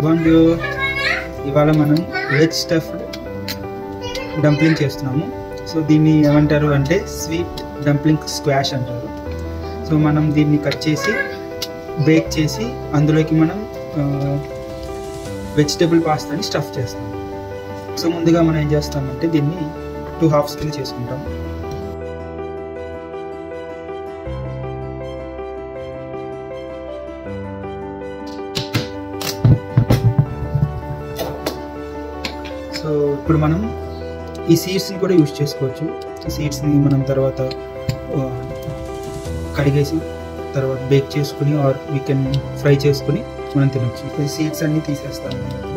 Banjo ఇవాళ మనం veg stuffed dumpling చేస్తున్నాము సో దీన్ని ఏమంటారు అంటే స్వీట్ డంప్లింగ్ స్క్వాష్ అంటారు సో మనం దీన్ని కట్ చేసి బేక్ చేసి అందులోకి మనం వెజిటేబుల్ పాస్తాని స్టఫ్ చేస్తాం సో ముందుగా మనం ఏం చేస్తామంటే దీన్ని టూ హాఫ్స్ కింద చేసుకుంటాం సో ఇప్పుడు మనం ఈ సీడ్స్ని కూడా యూజ్ చేసుకోవచ్చు ఈ సీడ్స్ని మనం తర్వాత ఆ, కడిగేసి తర్వాత బేక్ చేసుకుని ఆర్ వీ కెన్ ఫ్రై చేసుకుని మనం తినొచ్చు ఈ సీడ్స్ అన్నీ తీసేస్తాను నేను ఇప్పుడు.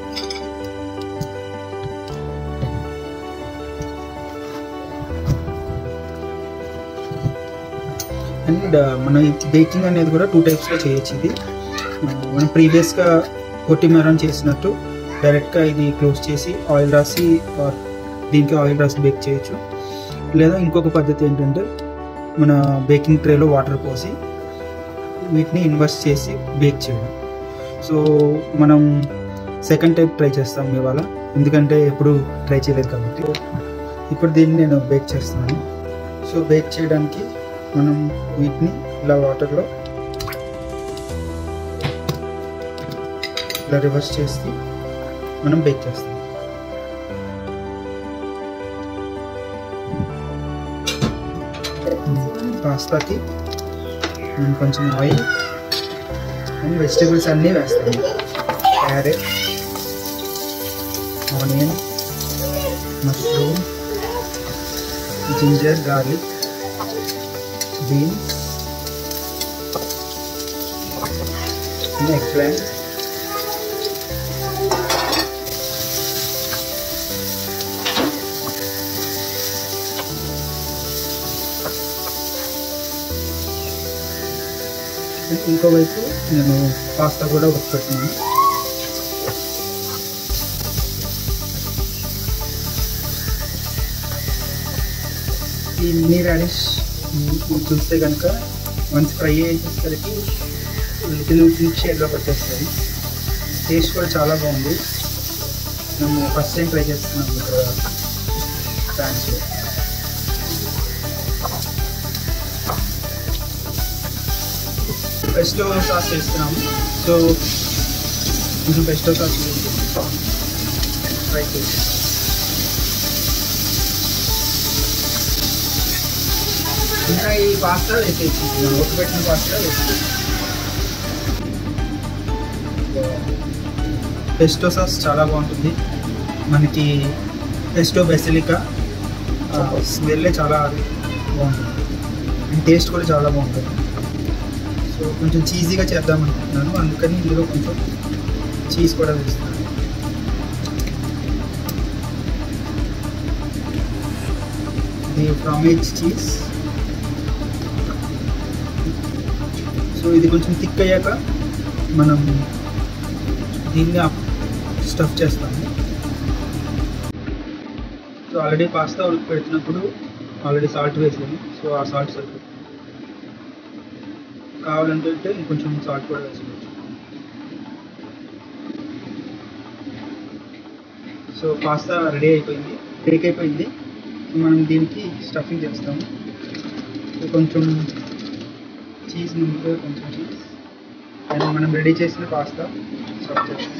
అండ్ మన బేకింగ్ అనేది కూడా టూ టైప్స్లో చేయొచ్చు ఇది ఆ, మనం ప్రీవియస్గా కొట్టి మెరాన్ చేసినట్టు డైరెక్ట్గా ఇది క్లోజ్ చేసి ఆయిల్ రాసి ఆర్ దీనికి ఆయిల్ రాసి బేక్ చేయొచ్చు లేదా ఇంకొక పద్ధతి ఏంటంటే మన బేకింగ్ ట్రేలో వాటర్ పోసి వీటిని ఇన్వర్స్ చేసి బేక్ చేయడం సో మనం సెకండ్ టైప్ ట్రై చేస్తాం ఇవాళ ఎందుకంటే ఎప్పుడు ట్రై చేయలేదు కాబట్టి ఇప్పుడు దీన్ని నేను బేక్ చేస్తున్నాను సో బేక్ చేయడానికి మనం వీటిని ఇలా వాటర్లో ఇలా రివర్స్ చేసి మనం బేక్ చేస్తాం పాస్తాకి మనం కొంచెం ఆయిల్ అండ్ వెజిటేబుల్స్ అన్నీ వేస్తాము carrot onion mushroom ginger garlic beans eggplant ఇంకోవైపు నేను పాస్తా కూడా ఉడకపెట్టినాను ఈ మినీ రాడిష్ చూస్తే కనుక వన్స్ ఫ్రై అయ్యేసరికి లిటిల్ మిల్క్ షేడ్లోకి వచ్చేస్తుంది టేస్ట్ కూడా చాలా బాగుంది మేము ఫస్ట్ టైం ట్రై చేస్తున్నాం ఇక్కడ ఫ్రాన్స్లో పెస్టో సాస్ చేస్తున్నాము సో కొంచెం పెస్టో సాస్ వేసి ఫ్రై చేసి ఇంకా ఈ పాస్తా వేసేసి ఉడకబెట్టిన పాస్తా వేసి పెస్టో సాస్ చాలా బాగుంటుంది మనకి పెస్టో బెసిలికా స్మెల్లే చాలా బాగుంటుంది అండ్ టేస్ట్ కూడా చాలా బాగుంటుంది సో కొంచెం చీజీగా చేద్దాం అనుకుంటున్నాను అందుకని ఇందులో కొంచెం చీజ్ కూడా వేస్తున్నాను ఇది ఫ్రామేజ్ చీజ్ సో ఇది కొంచెం థిక్ అయ్యాక మనం దీన్ని స్టఫ్ చేస్తాము సో ఆల్రెడీ పాస్తా ఉడికి పెడుతున్నప్పుడు ఆల్రెడీ సాల్ట్ వేసాము సో ఆ సాల్ట్ సరిపోతుంది కావాలంటే అంటే ఇంకొంచెం సాల్ట్ కూడా వేసుకోవచ్చు సో పాస్తా రెడీ అయిపోయింది బేక్ అయిపోయింది సో మనం దీనికి స్టఫింగ్ చేస్తాము సో కొంచెం చీజ్ ముందుగా కొంచెం చీజ్ అండ్ మనం రెడీ చేసిన పాస్తా స్టఫ్ చేస్తాం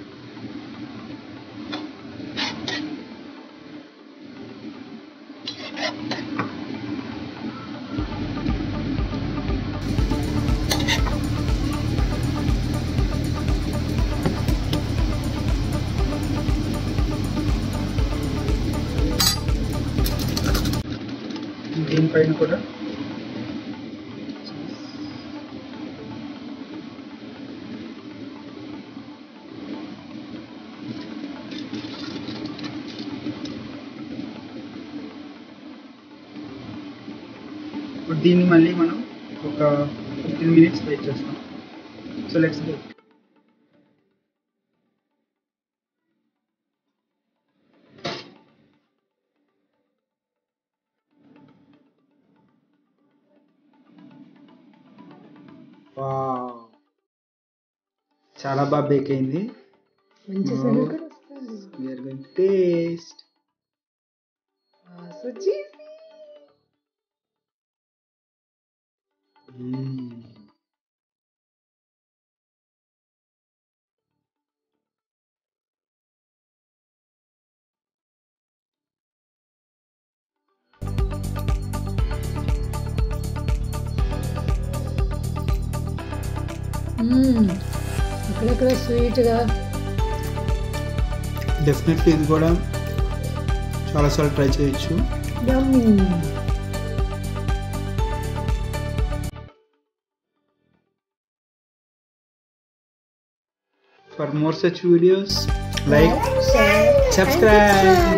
దీనిపైన కూడా ఇప్పుడు దీన్ని మళ్ళీ మనం ఒక ఫిఫ్టీన్ మినిట్స్ వెయిట్ చేస్తాం సో లెట్స్ వెయిట్ చాలా బాగా బేక్ అయింది మంచి Wow. స్మెల్ కూడా వస్తుంది we are going taste so cheesy. మ్మ్. ఇక్కడెక్కడ స్వీట్గా డెఫినెట్లీ ఇది కూడా చాలాసార్లు ట్రై చేయొచ్చు yummy for more such videos like subscribe